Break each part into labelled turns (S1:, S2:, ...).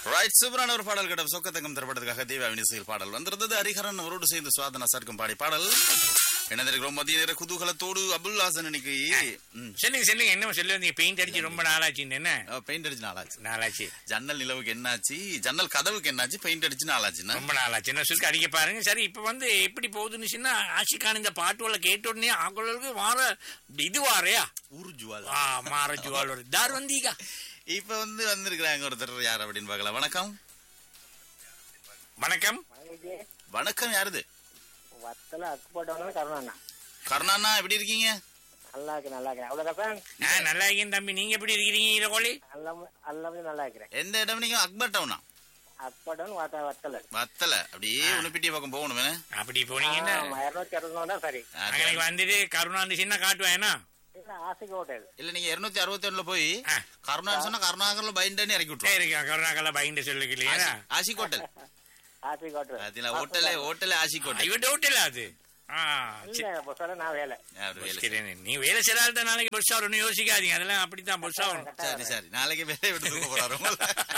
S1: Right சூப்பரான ஒரு பாடல் கட்டம் சொக்கத்தங்கம் திரைப்படத்துக்காக தேவ அவினிசையில் பாடல் வந்திருந்தது ஹரிஹரன் அவரோடு சேர்ந்து சுவாதனா சர்க்கம் பாடி பாடல் இணைந்திருக்கிறோம் மதிய நேர குதூகலத்தோடு அபுல் ஹாசன் இன்னைக்கு ம்,
S2: சொல்லுங்க சொல்லுங்க என்ன சொல்ல வந்தீங்க பெயிண்ட் அடிச்சு ரொம்ப நாளாச்சுன்னு என்ன
S1: அஹ், பெயிண்ட் அடிச்சு நாளாச்சு
S2: நாளாச்சு
S1: ஜன்னல் நிலவுக்கு என்னாச்சு ஜன்னல் கதவுக்கு என்னாச்சு பெயிண்ட் அடிச்சு நாளாச்சுன்னா
S2: ரொம்ப நாளாச்சு என்ன சுருக்கு அடிக்க பாருங்க சரி இப்ப வந்து எப்படி போகுதுன்னு சொன்னா ஆஷிகான் இந்த பாட்டுகளை கேட்ட உடனே ஆக்களுக்கு மாற இது வாரையா
S1: ஊர்ஜுவால்
S2: ஆ மாற ஜுவால் வருது தார் வந்தீங்க
S1: இப்ப வந்து வந்திருக்கிறாங்க ஒருத்தர் யார் அப்படின்னு பார்க்கலாம் வணக்கம்
S2: வணக்கம்
S1: வணக்கம் யாருது
S3: வத்தல அக்கு போட்டவங்க கருணா
S1: கருணாண்ணா எப்படி இருக்கீங்க
S3: நல்லா இருக்கு நல்லா இருக்கிறேன் அவ்வளவுதான்
S2: ஆ நல்லா இருக்கேன் தம்பி நீங்க எப்படி இருக்கிறீங்க ஈரகோழி
S3: எல்லாமே எல்லாமே நல்லா இருக்கிறேன்
S1: எந்த இடம் நீங்க அக்பர் டவுனா
S3: அக்போட்டவன் வாத்த வத்தல
S1: வத்தல அப்படியே உணுப்பிட்டிய பக்கம் போகணுமே
S2: அப்படி போனீங்கன்னா
S3: இருநூத்தி அறுபது தான் சரி
S2: அங்கனைக்கு வந்துட்டு கருணா இருந்துச்சுன்னா காட்டுவேனா
S3: இல்ல ஆசைக்கு ஹோட்டல்
S1: இல்ல நீங்க இருநூத்தி அறுபத்தி ஒண்ணுல போய்
S2: ஆ.
S1: கருணான்னு சொன்னா கருணாகர்ல பயந்துன்னு இறக்கி விட்டுரும்
S2: இருக்கா கருணாக்கெல்லாம் பயந்து சொல்லுங்க இல்லையா
S1: ஆஷிக் ஹோட்டல்
S3: ஆசைக்கு ஹோட்டல்
S1: அதுல ஹோட்டலே ஹோட்டலே ஆஷிக் ஹோட்டல்
S2: இவன் டவுட் இல்ல அது ஆ சரி.
S3: இல்ல பொசால நான் வேலை
S1: அப்படி வேலை
S2: சரி, நீ வேலை செய்யாத நாளைக்கு பஸ் ஆகணும் யோசிக்காதீங்க அதெல்லாம் அப்படித்தான் பஸ் ஆகணும்
S1: சரி சரி நாளைக்கு வேலையை விட்டு தூக்க போறாரு உங்களை.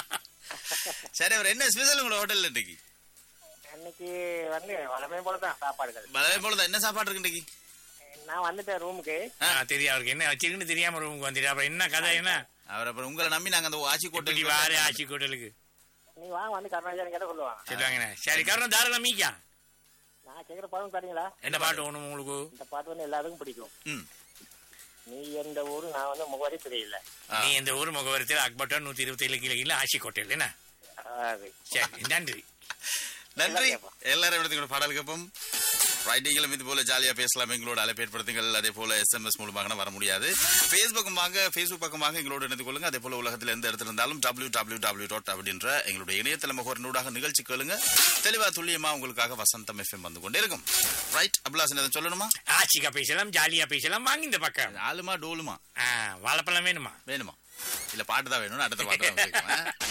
S1: சரி அவர் என்ன ஸ்பெஷல் உங்களோட ஹோட்டல்ல இன்னைக்கு
S3: அன்னைக்கு வந்து வளமே போலதான் சாப்பாடுகள்
S1: பலவே போலதான் என்ன சாப்பாடு இருக்கு இன்னைக்கு
S3: நான் வந்துட்டேன் ரூமுக்கு
S2: ஆ, தெரியும் அவருக்கு என்ன வச்சிருக்குன்னு தெரியாம ரூமுக்கு வந்துட்டு அப்புறம் என்ன கதை என்ன
S1: அவர் அப்புறம் உங்களை நம்பி நாங்க அந்த ஆட்சி
S2: இப்படி
S1: கோட்டை
S2: வாரு ஆட்சி கூட்டலுக்கு
S3: நீ வாங்க வந்து கருணாச்சாரம் கேட்ட சொல்லுவாங்க
S2: சொல்லுவாங்கண்ணே சரி கருணம் தாராளம் மீக்கா
S3: நான் கேக்குற பாடம் தரீங்களா
S2: என்ன பாட்டு ஒண்ணு உங்களுக்கு
S3: இந்த பாட்டு வந்து எல்லாத்துக்கும் பிடிக்கும்
S1: ம்
S3: நீ எந்த ஊரு நான் வந்து முகவரி தெரியல
S1: ஆ.
S2: நீ இந்த ஊர் முகவரத்தில் அக்பட்டா நூத்தி இருபத்தி ஏழு கிலோ கிலோ ஆட்சி கோட்டையில் என்ன
S3: அது
S2: சரி நன்றி
S1: நன்றி
S3: கேட்போம்.
S1: எல்லாரும் இடத்துக்கு பாடல் கேட்போம் ரைட்டிங்களும் இது போல ஜாலியா பேசலாம் எங்களோட அழைப்பு ஏற்படுத்துங்கள் அதே போல எஸ்எம்எஸ் மூலமாக வர முடியாது ஃபேஸ்புக்குமாக ஃபேஸ்புக் பக்கமாக எங்களோட இணைந்து கொள்ளுங்க அதே போல உலகத்தில் எந்த இடத்துல இருந்தாலும் டபிள்யூ டபிள்யூ டபிள்யூ டாட் அப்படின்ற எங்களுடைய இணையதள முகவரினூடாக நிகழ்ச்சி கேளுங்க தெளிவா துல்லியமா உங்களுக்காக வசந்தம் எஃப்எம் வந்து கொண்டே இருக்கும் ரைட் அப்லாசன் எதை சொல்லணுமா
S2: ஆட்சிக்கா பேசலாம் ஜாலியா பேசலாம் வாங்க இந்த பக்கம்
S1: ஆளுமா டோலுமா
S2: ஆ, வாழைப்பழம் வேணுமா
S1: வேணுமா இல்ல பாட்டு தான் வேணும் அடுத்த பாட்டு தான் கேட்கலாம்